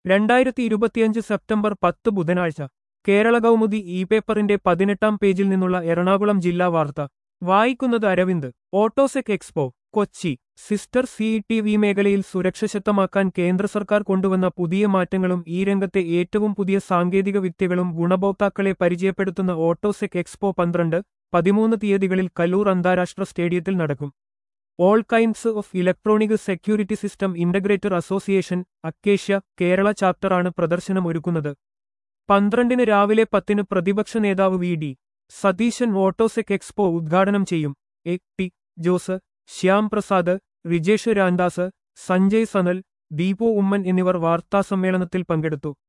രണ്ടായിരത്തി ഇരുപത്തിയഞ്ച് സെപ്റ്റംബർ പത്ത് ബുധനാഴ്ച കേരള കൗമുദി ഇ പേപ്പറിന്റെ പതിനെട്ടാം പേജിൽ നിന്നുള്ള എറണാകുളം ജില്ലാ വാർത്ത വായിക്കുന്നത് അരവിന്ദ് ഓട്ടോസെക് എക്സ്പോ കൊച്ചി സിസ്റ്റർ സി ടി വി മേഖലയിൽ സുരക്ഷ ശക്തമാക്കാൻ കേന്ദ്ര സർക്കാർ കൊണ്ടുവന്ന പുതിയ മാറ്റങ്ങളും ഈ രംഗത്തെ ഏറ്റവും പുതിയ സാങ്കേതിക വിദ്യകളും ഗുണഭോക്താക്കളെ പരിചയപ്പെടുത്തുന്ന ഓട്ടോസെക് എക്സ്പോ പന്ത്രണ്ട് പതിമൂന്ന് തീയതികളിൽ കല്ലൂർ അന്താരാഷ്ട്ര സ്റ്റേഡിയത്തിൽ നടക്കും all kinds of electronic security system integrator association Acacia Kerala ചാപ്റ്ററാണ് പ്രദർശനം ഒരുക്കുന്നത് പന്ത്രണ്ടിന് രാവിലെ പത്തിന് പ്രതിപക്ഷ നേതാവ് V D Satheesan Autosec expo ഉദ്ഘാടനം ചെയ്യും എ ടി ജോസ് ശ്യാം പ്രസാദ് റിജേഷ് രാംദാസ് സഞ്ജയ് സനൽ ദീപു ഉമ്മൻ എന്നിവർ വാർത്താസമ്മേളനത്തിൽ പങ്കെടുത്തു